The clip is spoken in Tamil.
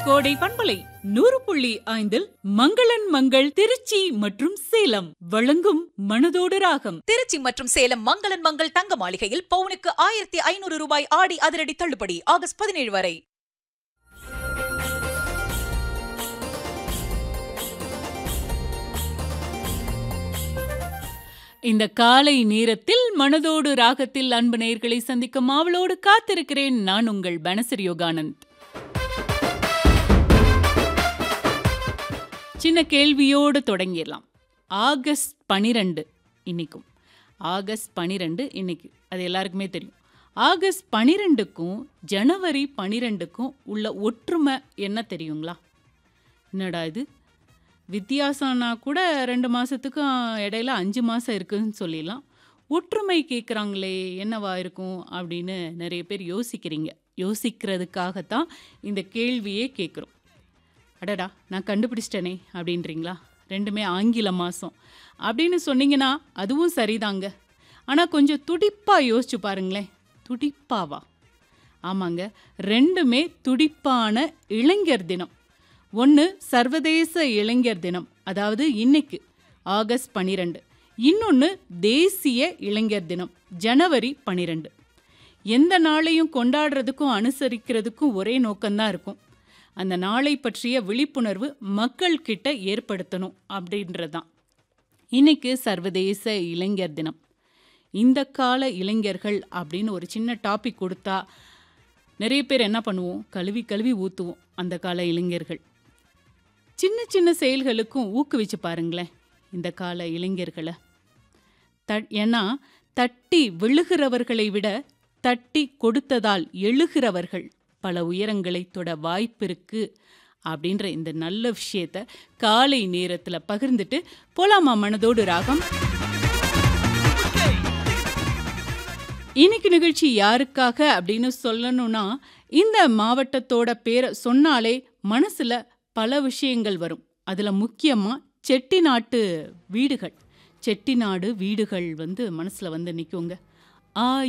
கோடை பண்பலை நூறு புள்ளி ஐந்தில் மங்களன் மங்கள் திருச்சி மற்றும் சேலம் வழங்கும் மனதோடு ராகம் திருச்சி மற்றும் சேலம் மங்களன் மங்கள் தங்க மாளிகையில் பவுனுக்கு ஆயிரத்தி ஐநூறு ரூபாய் ஆடி அதிரடி தள்ளுபடி ஆகஸ்ட் பதினேழு வரை இந்த காலை நேரத்தில் மனதோடு ராகத்தில் அன்பு நேயர்களை சந்திக்கும் ஆவலோடு காத்திருக்கிறேன் நான் உங்கள் பனசரி யோகானந்த் சின்ன கேள்வியோடு தொடங்கிடலாம் ஆகஸ்ட் பனிரெண்டு இன்னைக்கும் ஆகஸ்ட் பனிரெண்டு இன்னைக்கு அது எல்லாருக்குமே தெரியும் ஆகஸ்ட் பனிரெண்டுக்கும் ஜனவரி பனிரெண்டுக்கும் உள்ள ஒற்றுமை என்ன தெரியுங்களா என்னடா இது வித்தியாசம்னா கூட ரெண்டு மாதத்துக்கும் இடையில அஞ்சு மாதம் இருக்குன்னு சொல்லிடலாம் ஒற்றுமை கேட்குறாங்களே என்னவா இருக்கும் அப்படின்னு நிறைய பேர் யோசிக்கிறீங்க யோசிக்கிறதுக்காகத்தான் இந்த கேள்வியே கேட்குறோம் அடடா நான் கண்டுபிடிச்சிட்டேனே அப்படின்றீங்களா ரெண்டுமே ஆங்கில மாதம் அப்படின்னு சொன்னீங்கன்னா அதுவும் சரிதாங்க ஆனால் கொஞ்சம் துடிப்பாக யோசிச்சு பாருங்களேன் துடிப்பாவா ஆமாங்க ரெண்டுமே துடிப்பான இளைஞர் தினம் ஒன்று சர்வதேச இளைஞர் தினம் அதாவது இன்னைக்கு ஆகஸ்ட் பனிரெண்டு இன்னொன்று தேசிய இளைஞர் தினம் ஜனவரி பனிரெண்டு எந்த நாளையும் கொண்டாடுறதுக்கும் அனுசரிக்கிறதுக்கும் ஒரே நோக்கம்தான் இருக்கும் அந்த நாளை பற்றிய விழிப்புணர்வு மக்கள்கிட்ட ஏற்படுத்தணும் அப்படின்றதான் இன்னைக்கு சர்வதேச இளைஞர் தினம் இந்த கால இளைஞர்கள் அப்படின்னு ஒரு சின்ன டாபிக் கொடுத்தா நிறைய பேர் என்ன பண்ணுவோம் கழுவி கழுவி ஊற்றுவோம் அந்த கால இளைஞர்கள் சின்ன சின்ன செயல்களுக்கும் ஊக்குவிச்சு பாருங்களேன் இந்த கால இளைஞர்களை த ஏன்னா தட்டி விழுகிறவர்களை விட தட்டி கொடுத்ததால் எழுகிறவர்கள் பல உயரங்களை தொட வாய்ப்பிருக்கு அப்படின்ற இந்த நல்ல விஷயத்த காலை நேரத்தில் பகிர்ந்துட்டு போலாமா மனதோடு ராகம் இன்னைக்கு நிகழ்ச்சி யாருக்காக அப்படின்னு சொல்லணும்னா இந்த மாவட்டத்தோட பேரை சொன்னாலே மனசுல பல விஷயங்கள் வரும் அதுல முக்கியமா செட்டிநாட்டு வீடுகள் செட்டிநாடு வீடுகள் வந்து மனசுல வந்து நிற்குங்க ஆ